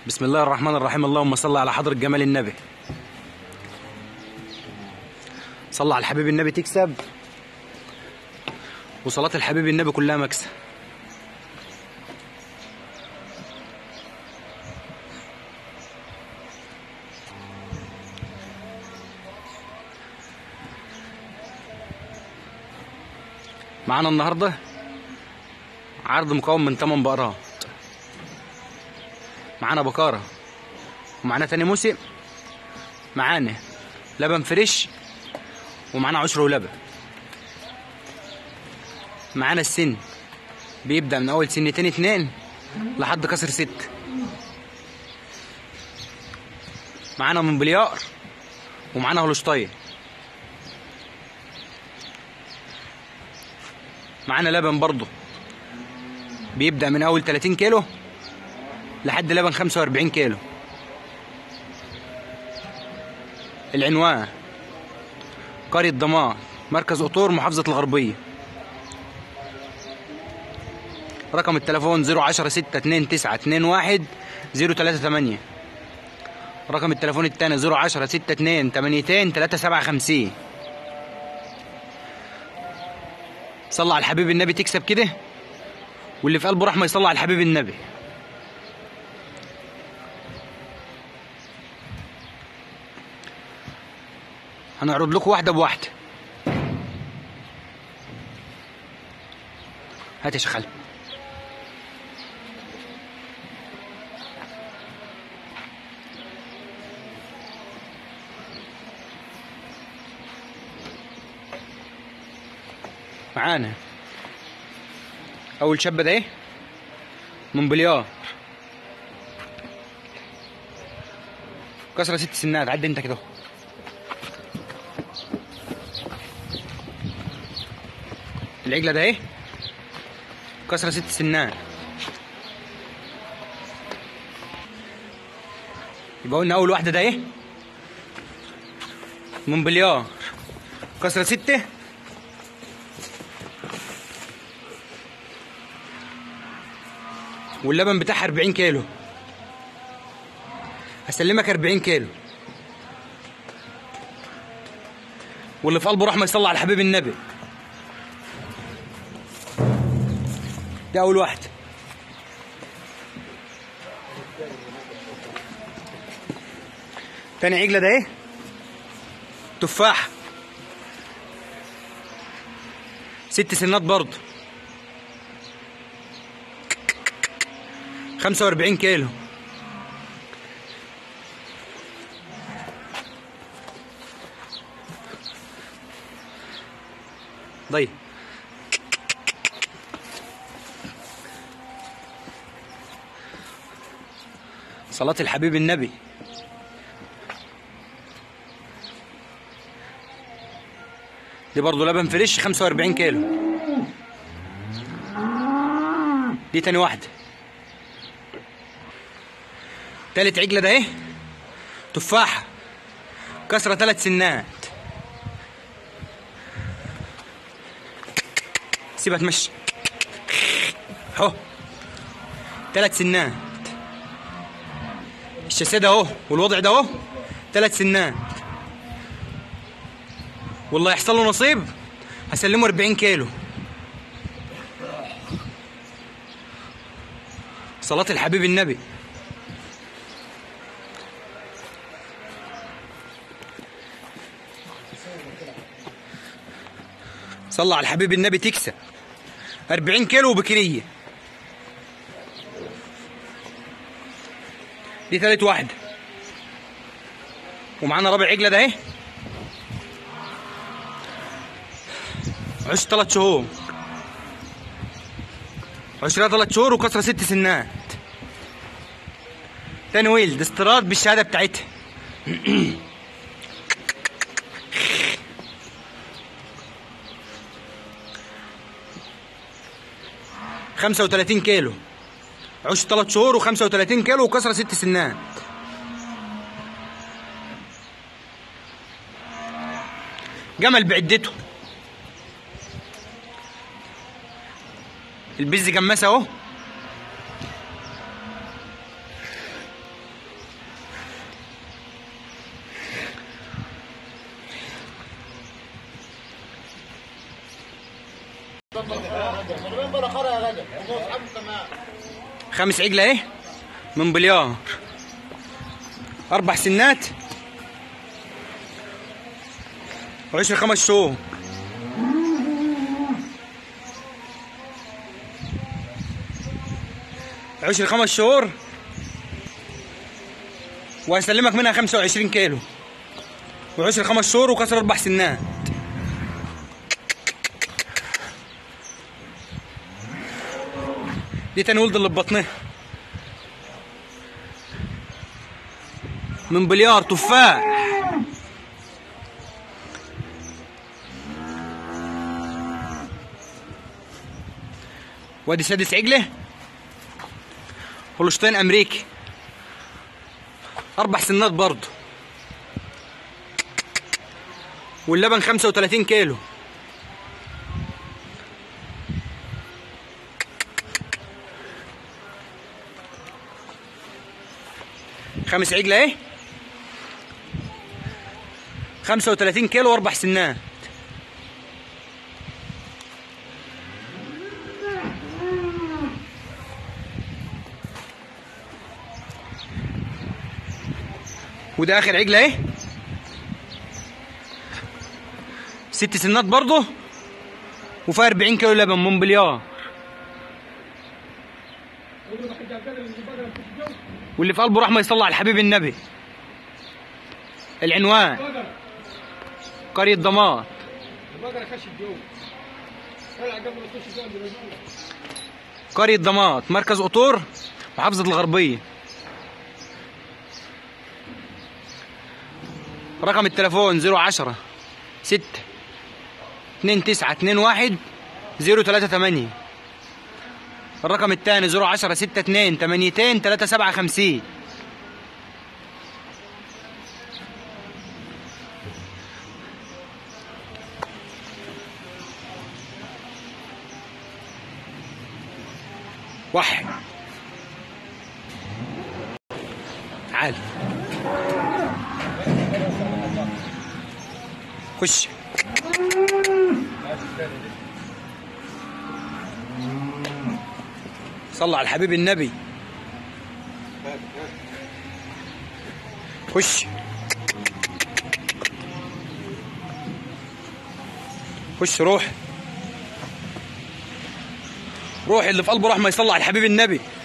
بسم الله الرحمن الرحيم اللهم صل على حضرة جمال النبي صلى على الحبيب النبي تكسب وصلاة الحبيب النبي كلها مكسب معانا النهارده عرض مكون من 8 بقرات معانا بكاره ومعانا تاني موسم معانا لبن فريش ومعانا عشر ولبن معانا السن بيبدأ من أول سنتين اتنين لحد كسر ست معانا منبليار ومعانا هولشتاين معانا لبن برضه بيبدأ من أول 30 كيلو لحد لبن 45 كيلو العنوان قرية ضمان مركز قطور محافظة الغربية رقم التليفون 010 6 2 9 2 1 038 رقم التليفون التاني 010 6 2 82 357 صلى على الحبيب النبي تكسب كده واللي في قلبه رحمه يصلي على الحبيب النبي هنعرض لكم واحده بواحده هات يا شيخ علي معانا اول شابه ده ايه من بليار كسره ست سنات عدي انت كده العجله ده ايه كسره ست سنات يبقى قلنا اول واحده ده ايه من بليار كسره سته واللبن بتاعها 40 كيلو هسلمك 40 كيلو واللي في قلبه رحمه يصلي على حبيب النبي ده اول واحده تاني عجله ده ايه تفاح ست سنات برضه 45 كيلو ضي صلاة الحبيب النبي دي برضه لبن فريش 45 كيلو دي تاني واحده تالت عجله ده ايه تفاحه كسره ثلاث سنات سيبها تمشي اهو ثلاث سنات الشاسيه ده اهو والوضع ده اهو ثلاث سنات والله يحصل له نصيب هسلمه 40 كيلو صلاة الحبيب النبي صلى على الحبيب النبي تكسب 40 كيلو وبكريه دي ثالث واحدة ومعانا رابع عجلة ده اهي عشر ثلاث شهور عشرة ثلاث شهور وكسرة ست سنات تاني ويلد استيراد بالشهادة بتاعتها خمسة وتلاتين كيلو عش تلات شهور وخمسة وتلاتين كيلو وكسرة ست سنات جمل بعدته البز جماسة اهو خمس عجلة اهي من بليار أربع سنات وعشر خمس شهور عشر خمس شهور وهسلمك منها خمسة وعشرين كيلو وعشر خمس شهور وكسر أربع سنات دي تاني ولد اللي ببطنها من بليار تفاح وادي سادس عجله هولشتين امريكي اربع سنات برضه واللبن 35 كيلو خمس عجلة ايه 35 كيلو واربع سنات وده اخر عجلة ايه ست سنات برضه وفيها 40 كيلو لبن مونبليار واللي في قلبه رحمه يصلي على الحبيب النبي العنوان قرية ضمان البقرة خش الجو طلع قبل ما تخش جنب الرجول قرية ضماط مركز قطور محافظة الغربية رقم التليفون 010 6 2 9 2 1 0 8 الرقم الثاني 010 6 2 8 3 7 50 واحد تعال خش صلى على الحبيب النبي خش خش روح روح اللي في قلبه رحمه يصلي على الحبيب النبي